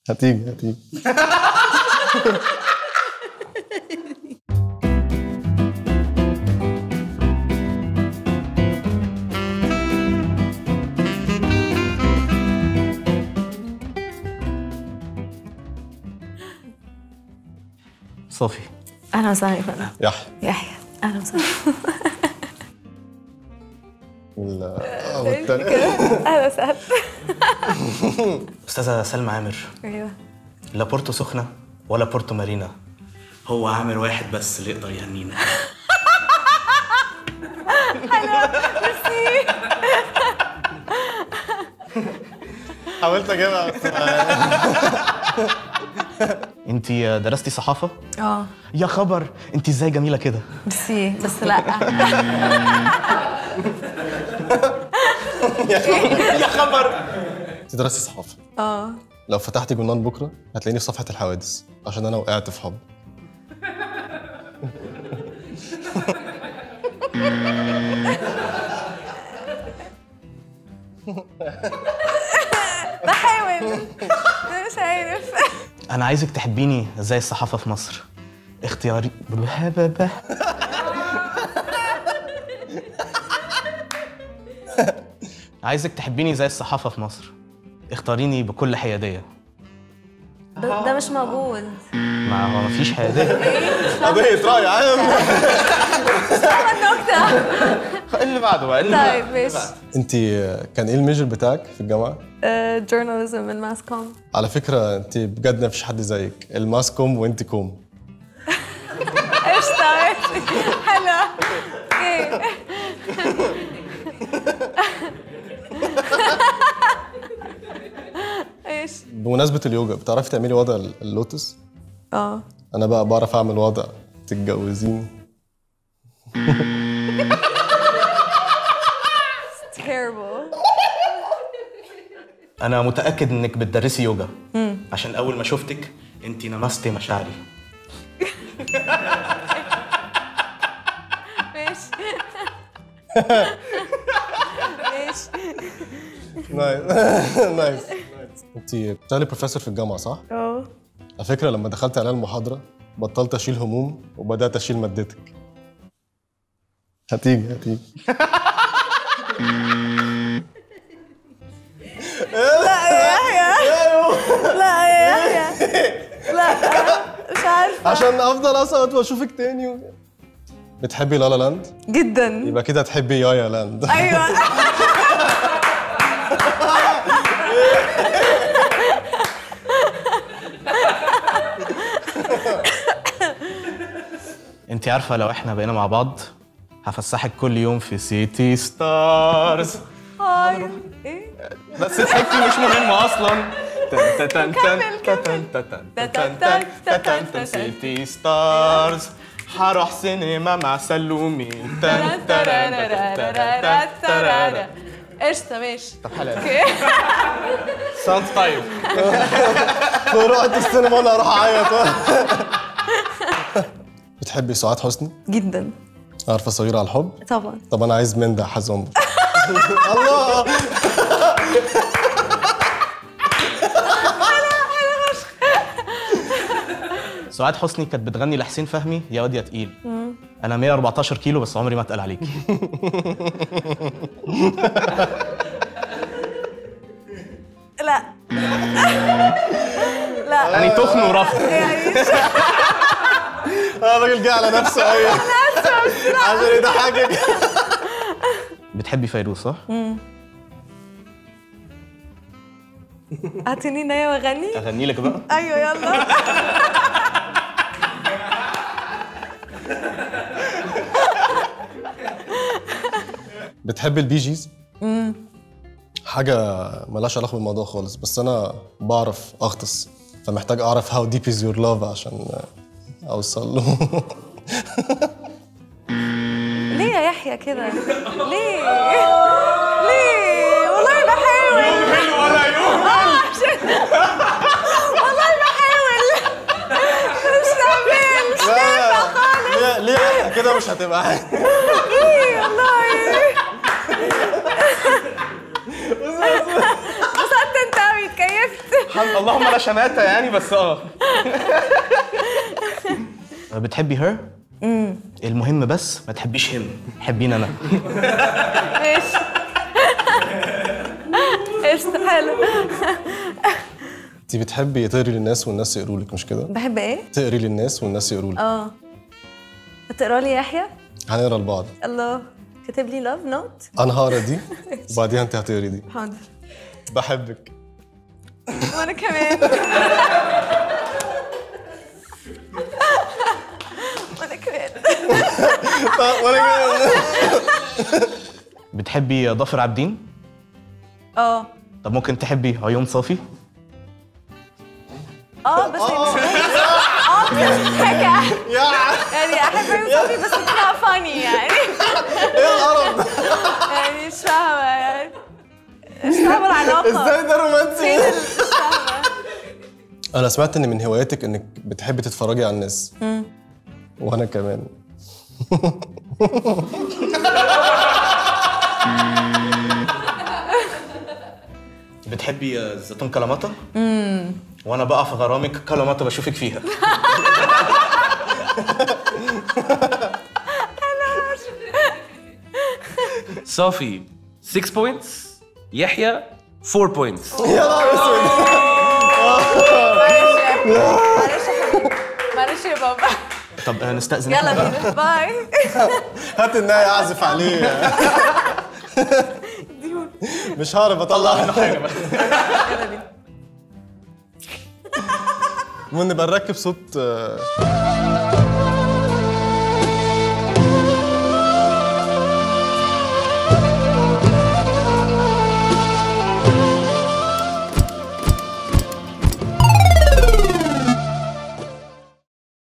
هتيجي هتيجي صافي اهلا وسهلا يا فندم يحيى يحيى اهلا وسهلا ال- آه، والتاني اهلا وسهلا استاذه سلمى عامر ايوه لا بورتو سخنه ولا بورتو مارينا هو عامر واحد بس اللي يقدر يهنينا حاولت اجيبها بس انت درستي صحافه اه يا خبر انت ازاي جميله كده ميرسي بس لا يا خبر انت درستي صحافه اه لو فتحتي جنان بكره هتلاقيني في صفحه الحوادث عشان انا وقعت في حب بحاول مش عارف انا عايزك تحبيني زي الصحافه في مصر اختياري بهببه عايزك تحبيني زي الصحافه في مصر اختاريني بكل حياديه ده, ده مش موجود ما هو مفيش حياديه قضيه راي عام النكتة اللي بعده بقى اللي طيب ماشي انت كان ايه الميجر بتاعك في الجامعه جورناليزم الماس كوم على فكره انت بجد ما فيش حد زيك الماس كوم وانت كوم قشطة ماشي حلوة اوكي ماشي بمناسبه اليوجا بتعرفي تعملي وضع اللوتس اه انا بقى بعرف اعمل وضع تتجوزيني terrible انا متاكد انك بتدرسي يوجا عشان اول ما شفتك انت نمستي مشاعري ماشي ماشي نايس نايس انت بتشتغلي بروفيسور في الجامعه صح؟ اه على فكره لما دخلت على المحاضره بطلت اشيل هموم وبدات اشيل مادتك هتيجي هتيجي لا يا يحيى لا مش عارفة عشان افضل اسقط واشوفك تاني و... بتحبي لالا لاند؟ جدا يبقى كده هتحبي يايا لاند ايوه انت عارفه لو احنا بقينا مع بعض هفسحك كل يوم في سيتي ستارز هاي ايه بس ضحكتي مش مهم اصلا تن تن تن كمل، تن كمل. تن تن تن تن تن تن تن سيتي ستارز هروح سينما مع سلومي تن ترن تن ترن قشطة ماشي طب حلقة اوكي ساوند طيب لو رحت السينما انا هروح اعيط بتحبي سعاد حسني؟ جدا عارفه صغيره على الحب؟ طبعا طب انا عايز من ده حزم الله سعاد حسني كانت بتغني لحسين فهمي يا واد يا تقيل انا 114 كيلو بس عمري ما اتقل عليكي لا لا يعني تخن ورفض يعني آه، الراجل جه على نفسه قوي عشان يضحكك بتحبي فيروز صح؟ اعطيني نايه واغني اغني لك بقى ايوه يلا بتحبي البي جيز؟ حاجة ملهاش علاقة بالموضوع خالص بس أنا بعرف أغطس فمحتاج أعرف how deep is your love عشان أوصل له ليه يا يحيى كده ليه ليه والله بحاول آه، عشان- والله بحاول مش تعبان مش نافع خالص ليه ليه كده مش هتبقى حاجة ايه والله انبسطت انت قوي اتكيفت الحمد اللهم لا شماتة يعني بس اه بتحبي هير؟ المهم بس ما تحبيش هم حبيني انا ايش ايش حلو انت بتحبي تقري للناس والناس يقروا لك مش كده؟ بحب ايه؟ تقري للناس والناس يقروا لك اه هتقرا لي يحيى؟ هنقرا لبعض الله كاتب لي لاف نوت انا هقرا دي وبعديها انت هتقري دي حاضر بحبك وانا كمان وانا كمان وانا بتحبي ضافر عابدين؟ اه طب ممكن تحبي عيون صافي؟ اه بس مش اه مش هيك يعني احب عيون صافي بس it's not funny يعني ايه القرف يعني مش فاهمه يعني مش فاهمه العلاقه ازاي ده رومانسي فين ال- مش فاهمه انا سمعت ان من هواياتك انك بتحبي تتفرجي على الناس وانا كمان بتحبي زيتون كلاماتا؟ امم وانا بقى في غرامك كلاماتا بشوفك فيها صافي 6 بوينتس يحيى 4 بوينتس معلش يا حبيبي. معلش يا حبيبي معلش يا بابا طب آه، نستأذن يلا إحنا بقى؟ بينا باي هات النهاية اعزف عليه مش هعرف اطلع يلا بينا المهم نبقى نركب صوت آه،